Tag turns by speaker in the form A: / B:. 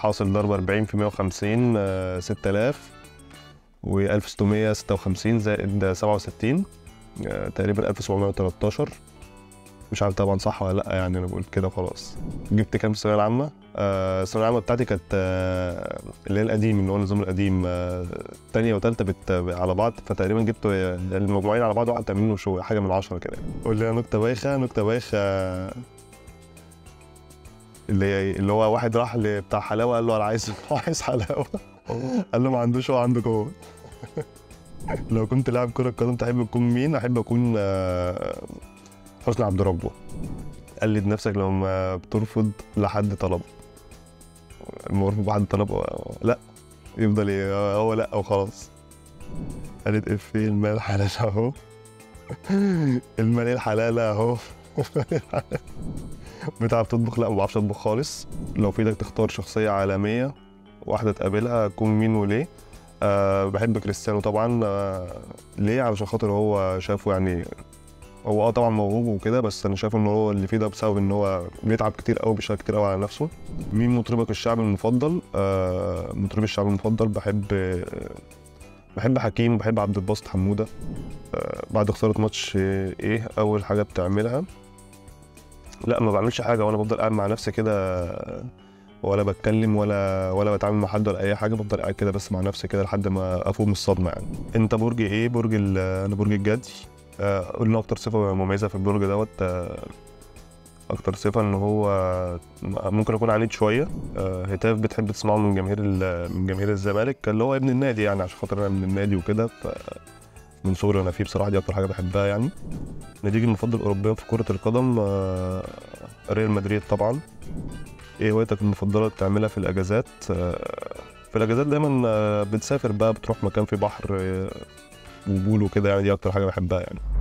A: حاصل ضرب 40 في 150 آه، 6000 و 1656 زائد 67 آه، تقريبا 1713 مش عارف طبعا صح ولا لا يعني انا بقول كده خلاص جبت كام في الثانويه العامه آه، الثانويه العامه بتاعتي كانت آه، اللي هي القديم اللي هو النظام القديم آه، تانية وتالتة بت على بعض فتقريبا جبت آه، المجموعين على بعض 81 وشو حاجه من عشرة كده قول لي نكته بايخه نكته بايخه اللي هي إيه؟ اللي هو واحد راح لبتاع حلاوه قال له انا عايز عايز حلاوه قال له ما عندوش هو عنده جوه لو كنت لاعب كرة قدم تحب تكون مين؟ أحب أكون آه، حسني عبد ربه قلد نفسك لما بترفض لحد طلب المرفوض بحد طلب آه، لا يفضل ي- هو لا وخلاص قالت افيه المال حلال اهو المال الحلال اهو بتعرف تطبخ لا ما بعرفش اطبخ خالص لو في ايدك تختار شخصية عالمية واحدة تقابلها تكون مين وليه أه بحب كريستيانو طبعا أه ليه علشان خاطر هو شافه يعني هو اه طبعا موهوب وكده بس انا شايف ان هو اللي فيه ده بسبب ان هو بيتعب كتير قوي بيشتغل كتير قوي على نفسه مين مطربك الشعبي المفضل آه مطربي الشعبي المفضل بحب آه بحب حكيم بحب عبد الباسط حموده آه بعد خساره ماتش آه، ايه اول حاجه بتعملها لا ما بعملش حاجه وانا بفضل قاعد مع نفسي كده آه، ولا بتكلم ولا ولا بتعامل مع حد ولا اي حاجه بفضل قاعد كده بس مع نفسي كده لحد ما افوق من الصدمه يعني انت برج ايه برج ال- انا برج الجدي آه، قلنا اكتر صفه مميزه في البرج دوت آه، اكتر صفه ان هو ممكن اكون عنيد شويه آه، هتاف بتحب تسمعه من جماهير ال- من جماهير الزمالك اللي هو ابن النادي يعني عشان خاطر انا من النادي وكده ف من صغري وانا فيه بصراحه دي اكتر حاجه بحبها يعني ناديك المفضل اوروبيا في كره القدم آه، ريال مدريد طبعا ايه هوايتك المفضله بتعملها في الاجازات آه، في الاجازات دايما آه، بتسافر بقى بتروح مكان فيه بحر آه، وبول وكده يعني دي اكتر حاجه بحبها يعني